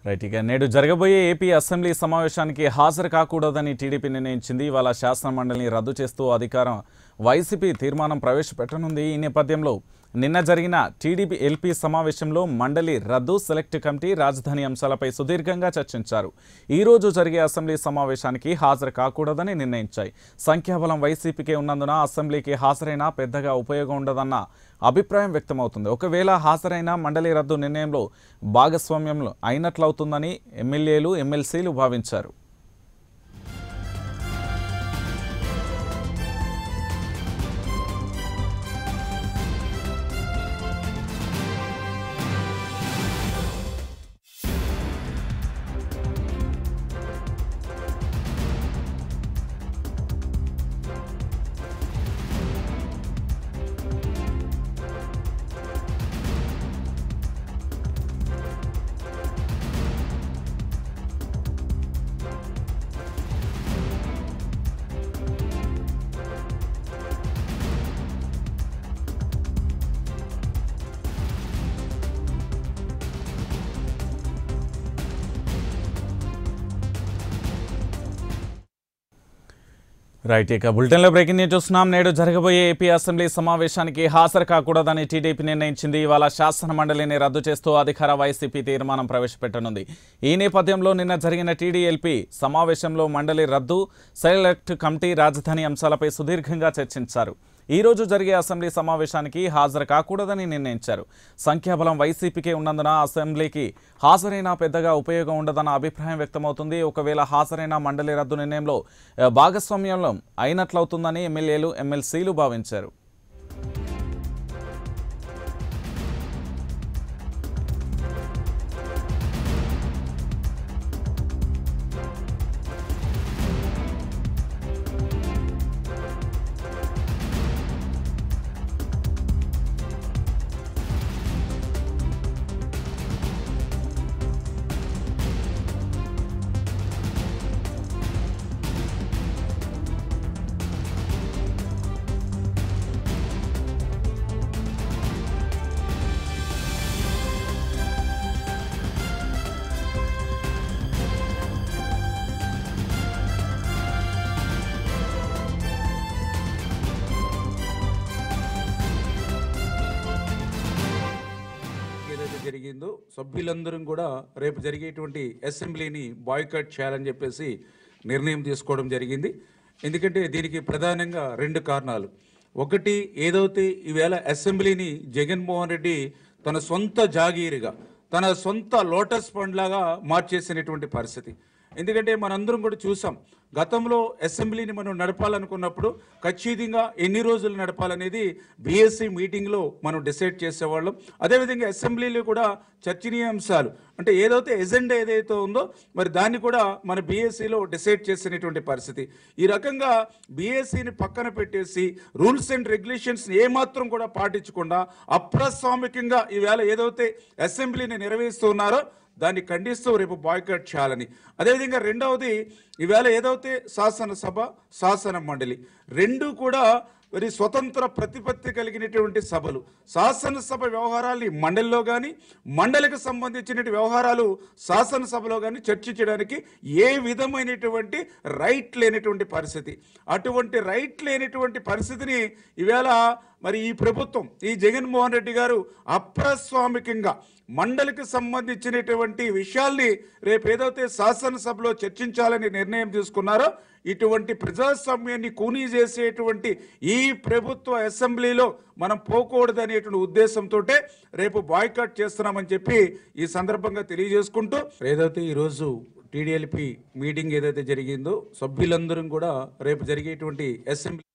right ఇక నేడు జరగబోయే ఏపీ అసెంబ్లీ సమావేశానికి హాజరు కాకూడదని టీడీపీ నిర్ణయించింది ఇవాళ శాసన మండలిని రద్దు చేస్తూ అధికారం వైసీపీ తీర్మానం ప్రవేశపెట్టనుంది ఈ నేపథ్యంలో నిన్న జరిగిన టీడీపీ ఎల్పీ సమావేశంలో మండలి రద్దు సెలెక్ట్ కమిటీ రాజధాని అంశాలపై సుదీర్ఘంగా చర్చించారు ఈ రోజు జరిగే అసెంబ్లీ సమావేశానికి హాజరు కాకూడదని నిర్ణయించాయి సంఖ్యాబలం వైసీపీకే ఉన్నందున అసెంబ్లీకి హాజరైనా పెద్దగా ఉపయోగం ఉండదన్న అభిప్రాయం వ్యక్తమవుతుంది ఒకవేళ హాజరైన మండలి రద్దు నిర్ణయంలో భాగస్వామ్యంలో అయినట్లవుతుందని ఎమ్మెల్యేలు ఎమ్మెల్సీలు భావించారు రైట్ ఇక బులెటిన్లో బ్రేకింగ్ న్యూస్ చూస్తున్నాం నేడు జరగబోయే ఏపీ అసెంబ్లీ సమావేశానికి హాజరు కాకూడదని టీడీపీ నిర్ణయించింది ఇవాళ శాసన మండలిని రద్దు చేస్తూ అధికార వైసీపీ తీర్మానం ప్రవేశపెట్టనుంది ఈ నేపథ్యంలో నిన్న జరిగిన టీడీఎల్పీ సమావేశంలో మండలి రద్దు సెలెక్ట్ కమిటీ రాజధాని అంశాలపై సుదీర్ఘంగా చర్చించారు ఈ రోజు జరిగే అసెంబ్లీ సమావేశానికి హాజరు కాకూడదని నిర్ణయించారు సంఖ్యాబలం వైసీపీకే ఉన్నందున అసెంబ్లీకి హాజరైనా పెద్దగా ఉపయోగం ఉండదన్న అభిప్రాయం వ్యక్తమవుతుంది ఒకవేళ హాజరైన మండలి రద్దు నిర్ణయంలో ఆ, భాగస్వామ్యంలో అయినట్లవుతుందని ఎమ్మెల్యేలు ఎమ్మెల్సీలు భావించారు ఏదైతే జరిగిందో సభ్యులందరం కూడా రేపు జరిగేటువంటి అసెంబ్లీని బాయ్కట్ చేయాలని చెప్పేసి నిర్ణయం తీసుకోవడం జరిగింది ఎందుకంటే దీనికి ప్రధానంగా రెండు కారణాలు ఒకటి ఏదైతే ఈవేళ అసెంబ్లీని జగన్మోహన్ రెడ్డి తన సొంత జాగీరుగా తన సొంత లోటస్ ఫండ్ లాగా మార్చేసినటువంటి పరిస్థితి ఎందుకంటే మనందరం కూడా చూసాం గతంలో అసెంబ్లీని మనం నడపాలనుకున్నప్పుడు ఖచ్చితంగా ఎన్ని రోజులు నడపాలనేది బీఎస్సీ మీటింగ్లో మనం డిసైడ్ చేసేవాళ్ళం అదేవిధంగా అసెంబ్లీలో కూడా చర్చనీయాంశాలు అంటే ఏదైతే ఎజెండా ఏదైతే ఉందో మరి దాన్ని కూడా మన బీఎస్సీలో డిసైడ్ చేసినటువంటి పరిస్థితి ఈ రకంగా బీఎస్సీని పక్కన పెట్టేసి రూల్స్ అండ్ రెగ్యులేషన్స్ ఏమాత్రం కూడా పాటించకుండా అప్రస్వామికంగా ఈవేళ ఏదైతే అసెంబ్లీని నిర్వహిస్తున్నారో దాన్ని ఖండిస్తూ రేపు బాయ్కట్ చేయాలని అదేవిధంగా రెండవది ఈవేళ ఏదైతే శాసనసభ శాసన మండలి రెండు కూడా మరి స్వతంత్ర ప్రతిపత్తి కలిగినటువంటి సభలు శాసనసభ వ్యవహారాల్ని మండలిలో కానీ మండలికి సంబంధించిన వ్యవహారాలు శాసనసభలో కానీ చర్చించడానికి ఏ విధమైనటువంటి రైట్ లేనటువంటి పరిస్థితి అటువంటి రైట్ లేనటువంటి పరిస్థితిని ఈవేళ మరి ఈ ప్రభుత్వం ఈ జగన్మోహన్ రెడ్డి గారు అప్రస్వామికంగా మండలికి సంబంధించినటువంటి విషయాల్ని రేపు ఏదైతే శాసనసభలో చర్చించాలని నిర్ణయం తీసుకున్నారో ఇటువంటి ప్రజాస్వామ్యాన్ని కూనీ చేసేటువంటి ఈ ప్రభుత్వ అసెంబ్లీలో మనం పోకూడదనేటువంటి ఉద్దేశంతో రేపు బాయ్కాట్ చేస్తున్నామని చెప్పి ఈ సందర్భంగా తెలియజేసుకుంటూ ఏదైతే ఈరోజు టీడీఎల్పీ మీటింగ్ ఏదైతే జరిగిందో సభ్యులందరం కూడా రేపు జరిగేటువంటి అసెంబ్లీ